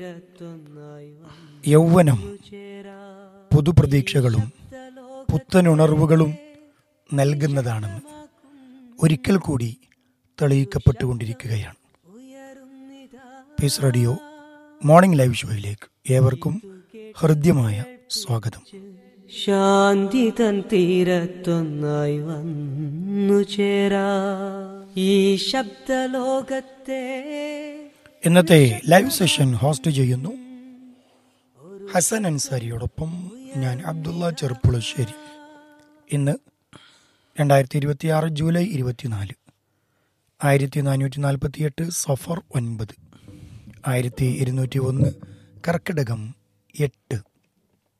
യൗവനം പുതുപ്രതീക്ഷകളും പുത്തനുണർവുകളും നൽകുന്നതാണെന്ന് ഒരിക്കൽ കൂടി തെളിയിക്കപ്പെട്ടുകൊണ്ടിരിക്കുകയാണ് പീസ് റേഡിയോ മോർണിംഗ് ലൈവ് ഷോയിലേക്ക് ഏവർക്കും ഹൃദ്യമായ സ്വാഗതം ശാന്തി തൻ തീരത്തൊന്നായി വന്നു ചേരാ ഈ ശബ്ദലോകത്തെ ഇന്നത്തെ ലൈവ് സെഷൻ ഹോസ്റ്റ് ചെയ്യുന്നു ഹസൻ അൻസാരിയോടൊപ്പം ഞാൻ അബ്ദുള്ള ചെറുപ്പുളശ്ശേരി ഇന്ന് രണ്ടായിരത്തി ഇരുപത്തി ആറ് ജൂലൈ ഇരുപത്തിനാല് ആയിരത്തി നാനൂറ്റി നാൽപ്പത്തി എട്ട് സഫർ ഒൻപത് ആയിരത്തി ഇരുന്നൂറ്റി ഒന്ന് കർക്കിടകം എട്ട്